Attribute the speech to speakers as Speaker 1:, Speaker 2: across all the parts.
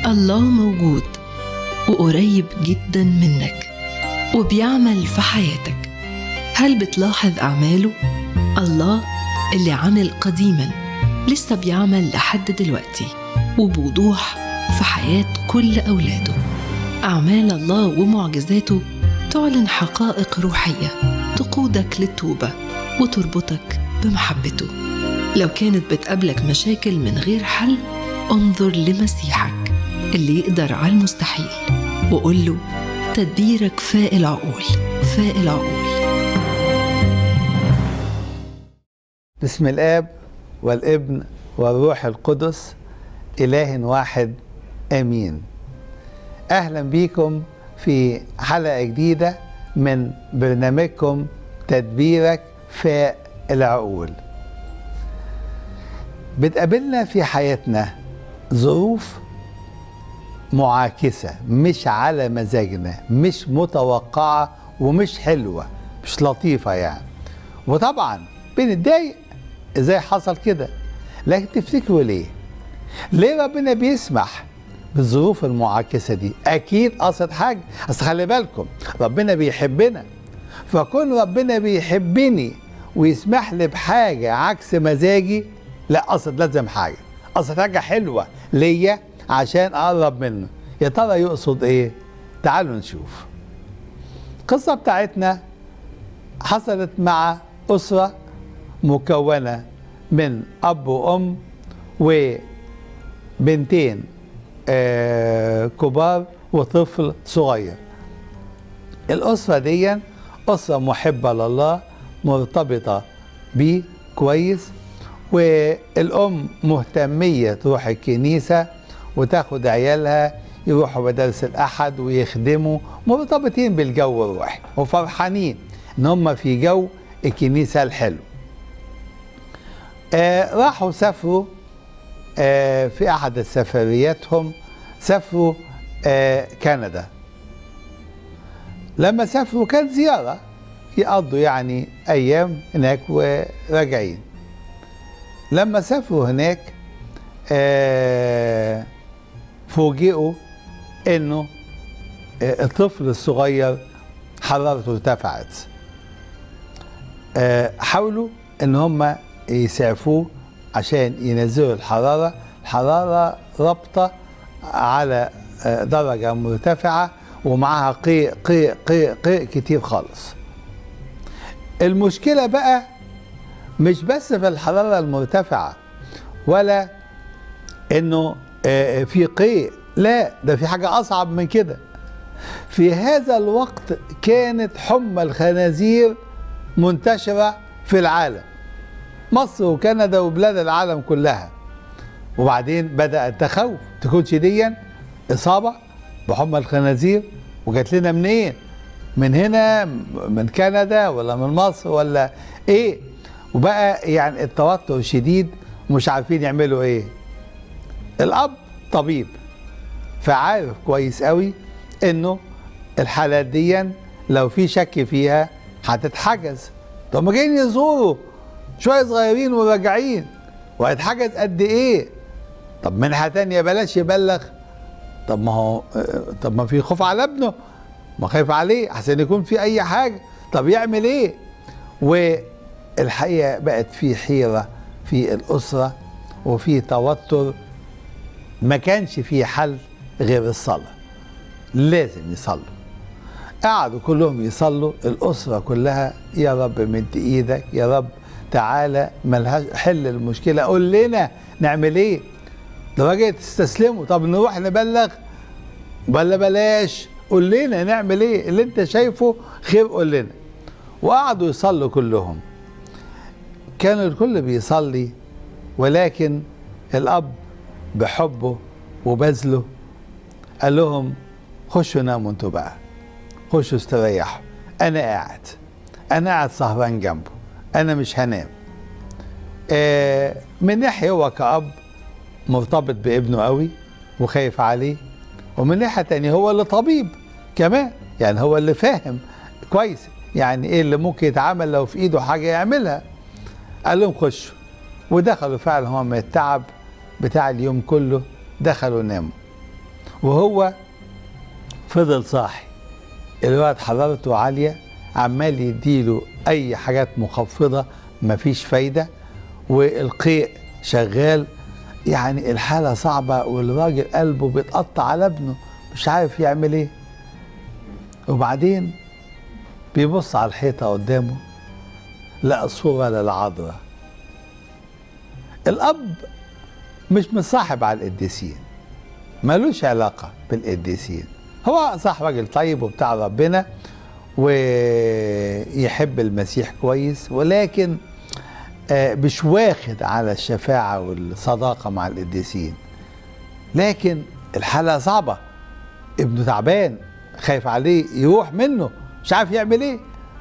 Speaker 1: الله موجود وقريب جدا منك وبيعمل في حياتك هل بتلاحظ أعماله؟ الله اللي عمل قديما لسه بيعمل لحد دلوقتي وبوضوح في حياة كل أولاده أعمال الله ومعجزاته تعلن حقائق روحية تقودك للتوبة وتربطك بمحبته لو كانت بتقابلك مشاكل من غير حل انظر لمسيحك اللي يقدر على المستحيل وقول له تدبيرك فاء العقول فاء العقول
Speaker 2: بسم الاب والابن والروح القدس اله واحد امين اهلا بيكم في حلقه جديده من برنامجكم تدبيرك فاء العقول بتقابلنا في حياتنا ظروف معاكسه مش على مزاجنا مش متوقعه ومش حلوه مش لطيفه يعني وطبعا بنتضايق ازاي حصل كده لكن تفتكروا ليه ليه ربنا بيسمح بالظروف المعاكسه دي اكيد قصد حاجه اصل خلي بالكم ربنا بيحبنا فكون ربنا بيحبني ويسمح لي بحاجه عكس مزاجي لا قصد لازم حاجه قصد حاجه حلوه ليا عشان اقرب منه يا ترى يقصد ايه تعالوا نشوف القصه بتاعتنا حصلت مع اسره مكونه من اب وام وبنتين آه كبار وطفل صغير الاسره دي اسره محبه لله مرتبطه بيه كويس والام مهتميه تروح الكنيسه وتاخد عيالها يروحوا مدارس الاحد ويخدموا مرتبطين بالجو الروحي وفرحانين ان هم في جو الكنيسه الحلو آه راحوا سافروا آه في احد سفرياتهم سافروا آه كندا لما سافروا كانت زياره يقضوا يعني ايام هناك وراجعين لما سافروا هناك آه فوجئوا انه آه الطفل الصغير حرارته ارتفعت آه حاولوا ان هم يسعفوه عشان ينزلوا الحرارة الحرارة رابطة على درجة مرتفعة ومعها قيء قيء قيء قيء كتير خالص المشكلة بقى مش بس في الحرارة المرتفعة ولا انه في قيء لا ده في حاجة أصعب من كده في هذا الوقت كانت حمى الخنازير منتشرة في العالم مصر وكندا وبلاد العالم كلها وبعدين بدأ التخوف تكونش ديا إصابة بحمى الخنازير وجات لنا منين؟ من هنا من كندا ولا من مصر ولا إيه؟ وبقى يعني التوتر شديد ومش عارفين يعملوا إيه. الأب طبيب فعارف كويس قوي إنه الحالات دي لو في شك فيها هتتحجز طب ما جايين يزوروا شويه صغيرين وراجعين وهيتحجز قد ايه طب منحه تانية بلاش يبلغ طب ما هو طب ما في خوف على ابنه ما خايف عليه عشان يكون في اي حاجه طب يعمل ايه والحقيقه بقت في حيره في الاسره وفي توتر ما كانش في حل غير الصلاه لازم يصلوا قعدوا كلهم يصلوا الاسره كلها يا رب مد ايدك يا رب تعالى ملهاش حل المشكله قول لنا نعمل ايه لدرجه تستسلموا طب نروح نبلغ ولا بلاش قول لنا نعمل ايه اللي انت شايفه خير قول لنا وقعدوا يصلوا كلهم كان الكل بيصلي ولكن الاب بحبه وبذله قال لهم خشوا ناموا انتوا بقى خشوا استريحوا انا قاعد انا قاعد سهران جنبه انا مش هنام آه من ناحيه هو كأب مرتبط بابنه قوي وخايف عليه ومن ناحيه تانية هو اللي طبيب كمان يعني هو اللي فاهم كويس يعني ايه اللي ممكن يتعمل لو في ايده حاجه يعملها قال لهم خشوا ودخلوا فعلا هم من التعب بتاع اليوم كله دخلوا ناموا وهو فضل صاحي الواد حرارته عالية عمال يديله أي حاجات مخفضة مفيش فايدة والقيء شغال يعني الحالة صعبة والراجل قلبه بيتقطع على ابنه مش عارف يعمل ايه وبعدين بيبص على الحيطة قدامه لقى صورة للعذراء الأب مش متصاحب على القديسين ملوش علاقة بالقديسين هو صح راجل طيب وبتاع ربنا ويحب المسيح كويس ولكن آه، مش واخد على الشفاعة والصداقة مع القديسين لكن الحالة صعبة ابنه تعبان خايف عليه يروح منه مش عارف يعمل ايه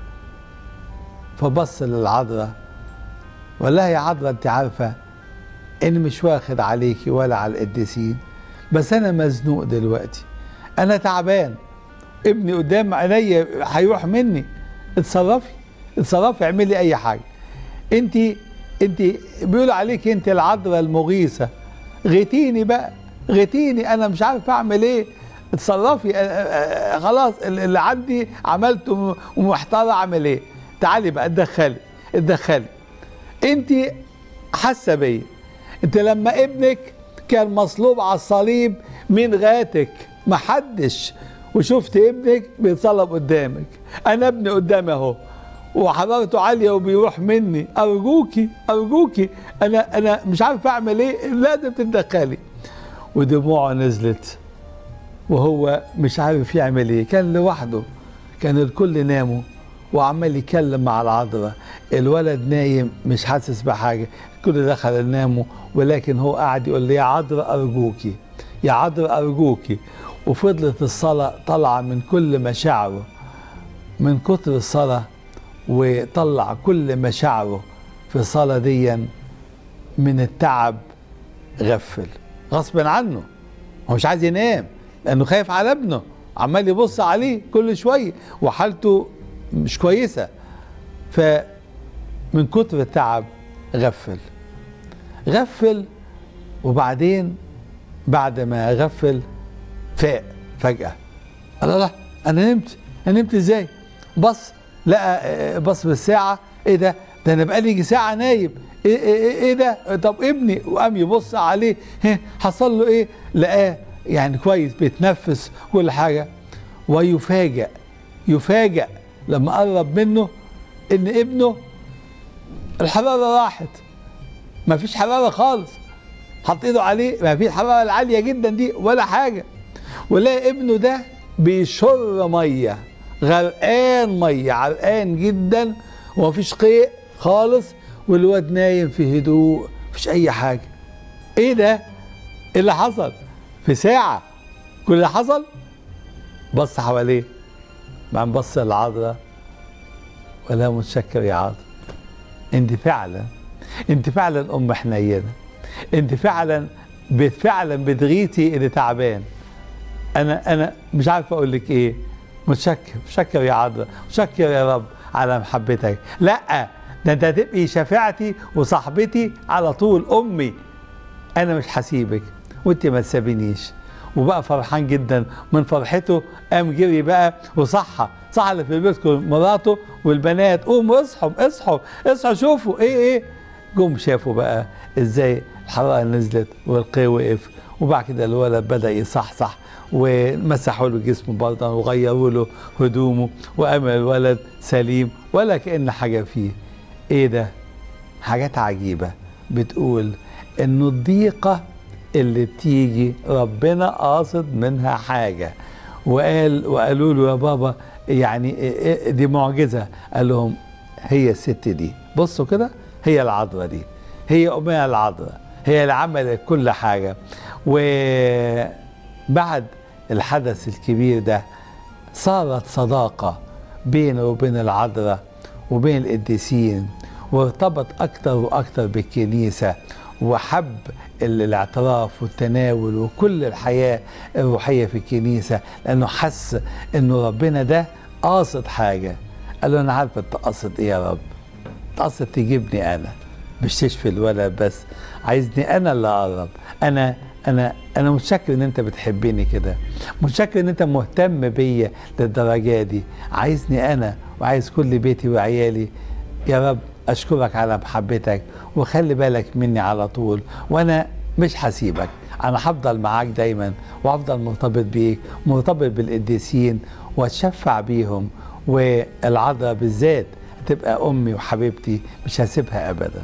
Speaker 2: فبص للعذراء وقال لها يا عذراء انت عارفة ان مش واخد عليكي ولا على القديسين بس انا مزنوق دلوقتي انا تعبان ابني قدام عينيا هيروح مني اتصرفي اتصرفي اعملي اي حاجه انت انت بيقولوا عليك انت العذراء المغيثه غيتيني بقى غيتيني انا مش عارف اعمل ايه اتصرفي اه اه اه خلاص اللي عندي عملته ومحتار اعمل ايه تعالي بقى اتدخلي اتدخلي انت حاسه بيا انت لما ابنك كان مصلوب على الصليب من غاتك محدش وشفت ابنك بيتصلب قدامك انا ابني قدامي اهو وحرارته عاليه وبيروح مني ارجوكي ارجوكي انا انا مش عارف اعمل ايه لازم تتدخلي ودموعه نزلت وهو مش عارف يعمل ايه كان لوحده كان الكل ناموا وعمال يتكلم مع العذراء الولد نايم مش حاسس بحاجه الكل دخل ناموا ولكن هو قاعد يقول لي يا عذراء ارجوكي يا عذراء ارجوكي وفضلت الصلاه طالعه من كل مشاعره من كتر الصلاه وطلع كل مشاعره في الصلاه دي من التعب غفل غصب عنه هو مش عايز ينام لانه خايف على ابنه عمال يبص عليه كل شويه وحالته مش كويسه فمن كتر التعب غفل غفل وبعدين بعد ما غفل فاق فجأة قال لا أنا نمت أنا نمت إزاي؟ بص لقى بص بالساعة إيه ده؟ ده أنا بقالي يجي ساعة نايم إيه, إيه, إيه ده؟ طب ابني وقام يبص عليه حصل له إيه؟ لقاه يعني كويس بيتنفس كل حاجة ويفاجأ يفاجأ لما قرب منه إن ابنه الحرارة راحت ما فيش حرارة خالص حط ايده عليه ما فيش الحرارة العالية جدا دي ولا حاجة ولاقي ابنه ده بيشر مية غرقان مية عرقان جدا ومفيش قيء خالص والواد نايم في هدوء مفيش أي حاجة إيه ده؟ إيه اللي حصل؟ في ساعة كل اللي حصل بص حواليه بعدين بص للعذراء ولا متشكر يا عذراء انت فعلا انت فعلا ام حنينه انت فعلا فعلا بتغيتي اللي تعبان انا انا مش عارف اقول لك ايه متشكر متشكر يا عذراء متشكر يا رب على محبتك لا ده انت هتبقي شفاعتي وصاحبتي على طول امي انا مش هسيبك وانت ما تسابينيش وبقى فرحان جدا من فرحته قام جري بقى وصحى صحى اللي في بيتكم مراته والبنات قوموا اصحوا اصحوا اصحوا شوفوا ايه ايه جم شافوا بقى ازاي الحراره نزلت والقي وقف وبعد كده الولد بدا يصحصح ومسحوا له جسمه برضه وغيروا له هدومه وقام الولد سليم ولا كأن حاجه فيه ايه ده حاجات عجيبه بتقول انه الضيقه اللي بتيجي ربنا قاصد منها حاجه وقال وقالوا له يا بابا يعني دي معجزه قال لهم هي الست دي بصوا كده هي العذراء دي هي امها العذراء هي اللي عملت كل حاجه وبعد الحدث الكبير ده صارت صداقه بينه وبين العذراء وبين القديسين وارتبط اكتر واكتر بالكنيسه وحب الاعتراف والتناول وكل الحياة الروحية في الكنيسة لأنه حس أنه ربنا ده قاصد حاجة قال له أنا عارف أنت قاصد إيه يا رب قاصد تجيبني أنا مش تشفي الولد بس عايزني أنا اللي أقرب أنا انا انا متشكر ان انت بتحبني كده متشكر ان انت مهتم بيا للدرجه دي عايزني انا وعايز كل بيتي وعيالي يا رب اشكرك على محبتك وخلي بالك مني على طول وانا مش هسيبك انا هفضل معاك دايما وافضل مرتبط بيك مرتبط بالقديسين واتشفع بيهم والعذراء بالذات تبقى امي وحبيبتي مش هسيبها ابدا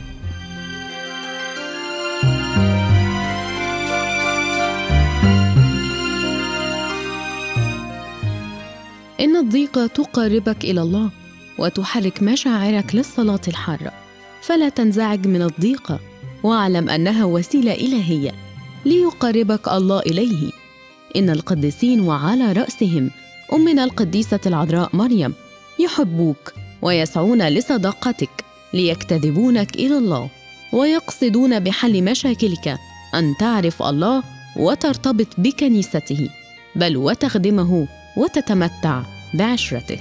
Speaker 3: إن الضيقة تقربك إلى الله وتحرك مشاعرك للصلاة الحارة فلا تنزعج من الضيقة واعلم أنها وسيلة إلهية ليقربك الله إليه إن القديسين وعلى رأسهم أمنا القديسة العذراء مريم يحبوك ويسعون لصداقتك ليجتذبونك إلى الله ويقصدون بحل مشاكلك أن تعرف الله وترتبط بكنيسته بل وتخدمه وتتمتع بعشرته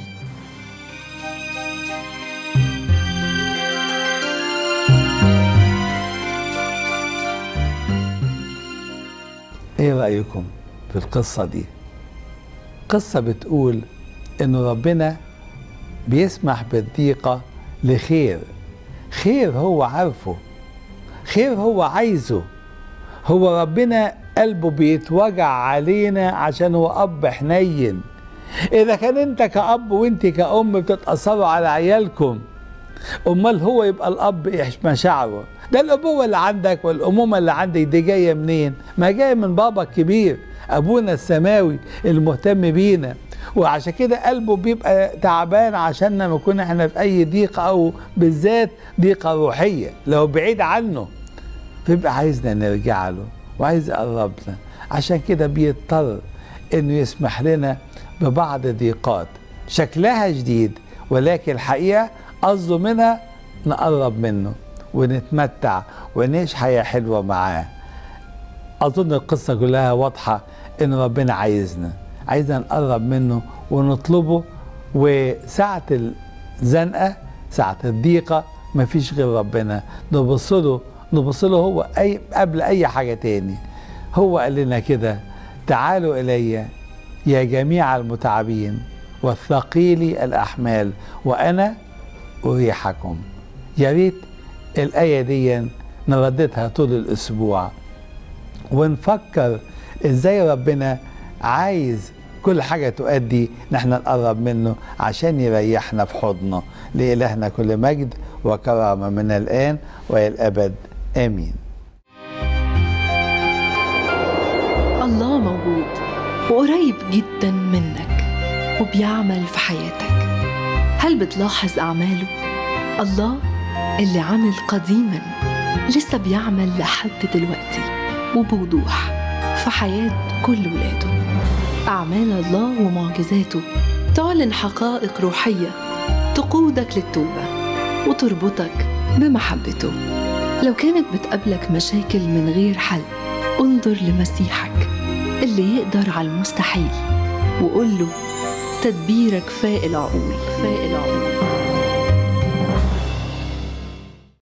Speaker 2: ايه رايكم في القصه دي قصه بتقول ان ربنا بيسمح بالضيقه لخير خير هو عارفه خير هو عايزه هو ربنا قلبه بيتوجع علينا عشان هو اب حنين اذا كان انت كاب وانت كأم بتتأثروا على عيالكم امال هو يبقى الاب ايه مشاعره ده الابوه اللي عندك والامومه اللي عندك دي جايه منين ما جايه من بابا الكبير ابونا السماوي المهتم بينا وعشان كده قلبه بيبقى تعبان عشان لما نكون احنا في اي ضيقه او بالذات ضيقه روحيه لو بعيد عنه فيبقى عايزنا نرجع له وعايز يقربنا عشان كده بيضطر انه يسمح لنا ببعض ضيقات شكلها جديد ولكن الحقيقه قصده منها نقرب منه ونتمتع ونعيش حياه حلوه معاه اظن القصه كلها واضحه ان ربنا عايزنا عايزنا نقرب منه ونطلبه وساعه الزنقه ساعه الضيقه مفيش غير ربنا نبص له نبص له هو أي قبل اي حاجه تاني هو قال لنا كده تعالوا الي يا جميع المتعبين والثقيلي الاحمال وانا اريحكم يا ريت الايه دي نرددها طول الاسبوع ونفكر ازاي ربنا عايز كل حاجة تؤدي نحن نقرب منه عشان يريحنا في حضنه لإلهنا كل مجد وكرامة من الآن وإلى الأبد آمين
Speaker 1: الله موجود وقريب جدا منك وبيعمل في حياتك هل بتلاحظ أعماله؟ الله اللي عمل قديما لسه بيعمل لحد دلوقتي وبوضوح في حياة كل ولاده أعمال الله ومعجزاته تعلن حقائق روحية تقودك للتوبة وتربطك بمحبته لو كانت بتقابلك مشاكل من غير حل انظر لمسيحك اللي يقدر على المستحيل وقول له تدبيرك فاق العقول فاق العقول